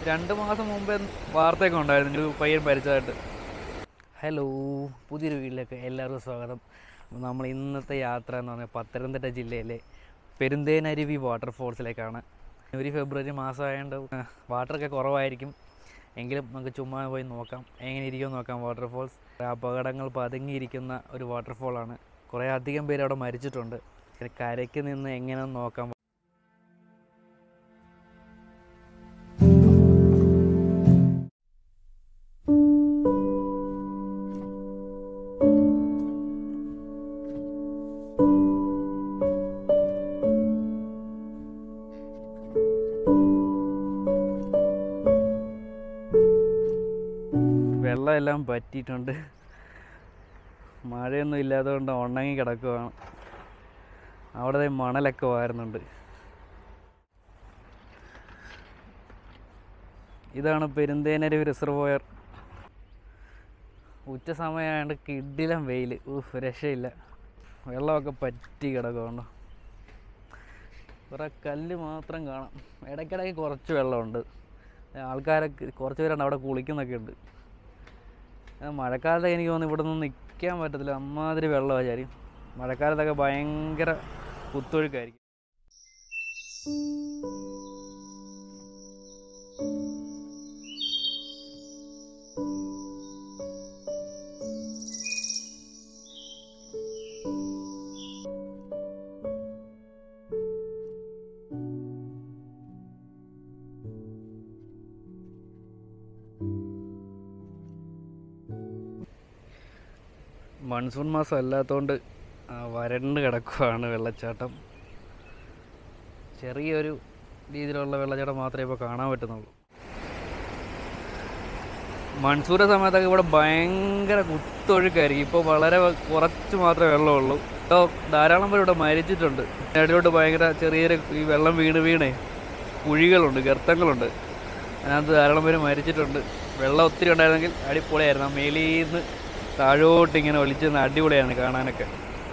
രണ്ട് മാസം മുമ്പേ വാർത്തയൊക്കെ ഉണ്ടായിരുന്നു ഒരു പയ്യൻ മരിച്ചതായിട്ട് ഹലോ പുതിയൊരു വീട്ടിലേക്ക് എല്ലാവർക്കും സ്വാഗതം അപ്പോൾ നമ്മൾ ഇന്നത്തെ യാത്ര എന്ന് പറഞ്ഞാൽ പത്തനംതിട്ട ജില്ലയിലെ പെരുന്തേനരുവി വാട്ടർഫോൾസിലേക്കാണ് ഒരു ഫെബ്രുവരി മാസമായതുകൊണ്ട് വാട്ടറൊക്കെ കുറവായിരിക്കും എങ്കിലും നമുക്ക് ചുമ്മാ പോയി നോക്കാം എങ്ങനെ ഇരിക്കുമെന്ന് നോക്കാം വാട്ടർഫോൾസ് അപകടങ്ങൾ പതുങ്ങിയിരിക്കുന്ന ഒരു വാട്ടർഫോളാണ് കുറേ അധികം പേര് അവിടെ മരിച്ചിട്ടുണ്ട് പിന്നെ കരയ്ക്ക് നിന്ന് എങ്ങനെ നോക്കാം വെള്ളമെല്ലാം പറ്റിയിട്ടുണ്ട് മഴയൊന്നും ഇല്ലാത്തതുകൊണ്ട് ഉണങ്ങി കിടക്കുവാണ് അവിടെ ദേ മണലൊക്കെ വാരുന്നുണ്ട് ഇതാണ് പെരുന്തേനരുവി റിസർവോയർ ഉച്ച സമയമായതുകൊണ്ട് കിഡിലം വെയിൽ ഊഹ് രക്ഷയില്ല വെള്ളമൊക്കെ പറ്റി കിടക്കുന്നുണ്ടോ കുറേ കല്ല് മാത്രം കാണാം ഇടയ്ക്കിടയ്ക്ക് കുറച്ച് വെള്ളമുണ്ട് ആൾക്കാരൊക്കെ കുറച്ച് പേരുണ്ട് അവിടെ കുളിക്കുന്നൊക്കെ ഉണ്ട് ആ, മഴക്കാലത്തൊക്കെ എനിക്ക് തോന്നുന്നു ഇവിടെ നിന്ന് നിൽക്കാൻ പറ്റത്തില്ല അമ്മാതിരി വെള്ളമാണ് ശരി മഴക്കാലത്തൊക്കെ ഭയങ്കര കുത്തൊഴുക്കായിരിക്കും മൺസൂൺ മാസം അല്ലാത്തതുകൊണ്ട് ആ, വരണ്ട് കിടക്കുവാണ് വെള്ളച്ചാട്ടം ചെറിയൊരു രീതിയിലുള്ള വെള്ളച്ചാട്ടം മാത്രമേ ഇപ്പോൾ കാണാൻ പറ്റുന്നുള്ളൂ മൺസൂൺ സമയത്തൊക്കെ ഇവിടെ ഭയങ്കര കുത്തൊഴുക്കായിരിക്കും ഇപ്പോൾ വളരെ കുറച്ച് മാത്രമേ വെള്ളമുള്ളൂ ഇപ്പോൾ ധാരാളം പേര് ഇവിടെ മരിച്ചിട്ടുണ്ട് ഇടയിലോട്ട് ഭയങ്കര ചെറിയ ചെറിയ ഈ വെള്ളം വീണ് വീണേ കുഴികളുണ്ട് ഗർത്തങ്ങളുണ്ട് അതിനകത്ത് ധാരാളം പേര് മരിച്ചിട്ടുണ്ട് വെള്ളം ഒത്തിരി ഉണ്ടായിരുന്നെങ്കിൽ അടിപൊളിയായിരുന്നു ആ മേലിൽ നിന്ന് താഴോട്ട് ഇങ്ങനെ ഒലിച്ചെന്ന് അടിപൊളിയാണ് കാണാനൊക്കെ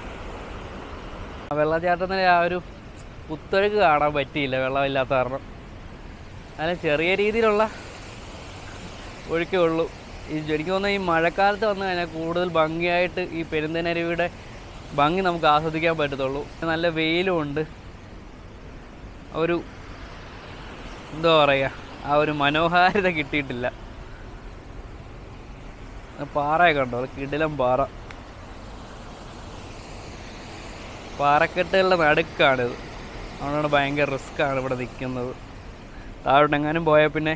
ആ വെള്ളച്ചാട്ടത്തിൻ്റെ ആ ഒരു കുത്തൊഴുക്ക് കാണാൻ പറ്റിയില്ല വെള്ളമില്ലാത്ത കാരണം അതിന് ചെറിയ രീതിയിലുള്ള ഒഴുക്കേ ഉള്ളൂ ഈ എനിക്ക് തോന്നുന്നു ഈ മഴക്കാലത്ത് വന്നു കഴിഞ്ഞാൽ കൂടുതൽ ഭംഗിയായിട്ട് ഈ പെരുന്തനരുവിയുടെ ഭംഗി നമുക്ക് ആസ്വദിക്കാൻ പറ്റത്തുള്ളൂ നല്ല വെയിലും ഉണ്ട് ഒരു എന്താ പറയുക ആ ഒരു മനോഹാരിത കിട്ടിയിട്ടില്ല പാറയൊക്കെ ഉണ്ടോ അത് കിടിലം പാറ പാറക്കെട്ടുകളുടെ നടുക്കാണിത് അതുകൊണ്ടാണ് ഭയങ്കര റിസ്ക്കാണ് ഇവിടെ നിൽക്കുന്നത് താഴോട്ടെങ്ങാനും പോയാൽ പിന്നെ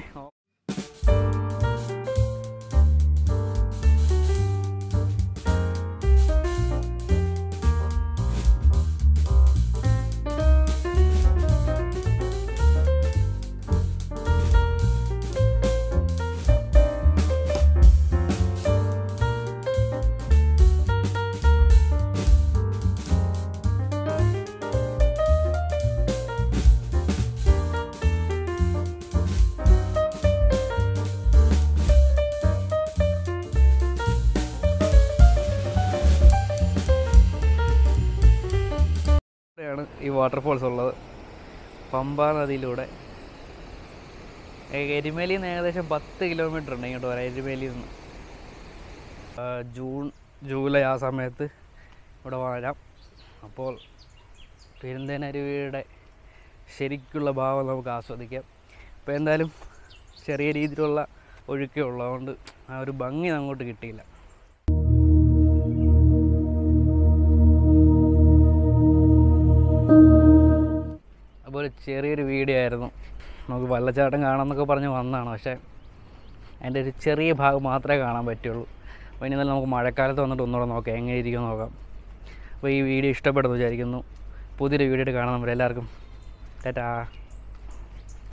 ഇവിടെയാണ് ഈ വാട്ടർഫോൾസ് ഉള്ളത് പമ്പ നദിയിലൂടെ ഏ- എരുമേലിയിൽ നിന്ന് ഏകദേശം പത്ത് കിലോമീറ്റർ ഉണ്ട് ഇങ്ങോട്ട് വരാൻ എരുമേലിയിൽ നിന്ന് ആ, ജൂൺ ജൂലൈ ആ സമയത്ത് ഇവിടെ വരാം അപ്പോൾ പെരുന്തേനരുവിയുടെ ശരിക്കുള്ള ഭാവം നമുക്ക് ആസ്വദിക്കാം ഇപ്പോൾ എന്തായാലും ചെറിയ രീതിയിലുള്ള ഒഴുക്കേ ഉള്ളതുകൊണ്ട് ആ ഒരു ഭംഗി അങ്ങോട്ട് കിട്ടിയില്ല അപ്പോൾ ഒരു ചെറിയൊരു വീഡിയോ ആയിരുന്നു നമുക്ക് വെള്ളച്ചാട്ടം കാണാമെന്നൊക്കെ പറഞ്ഞ് വന്നതാണ് പക്ഷേ അതിൻ്റെ ഒരു ചെറിയ ഭാഗം മാത്രമേ കാണാൻ പറ്റുള്ളൂ അപ്പോൾ ഇനി നല്ല നമുക്ക് മഴക്കാലത്ത് വന്നിട്ട് ഒന്നുകൂടെ നോക്കാം എങ്ങനെ ഇരിക്കും നോക്കാം അപ്പോൾ ഈ വീഡിയോ ഇഷ്ടപ്പെടുന്നു വിചാരിക്കുന്നു പുതിയൊരു വീഡിയോ ആയിട്ട് കാണാം നമ്മളെല്ലാവർക്കും ടാറ്റാ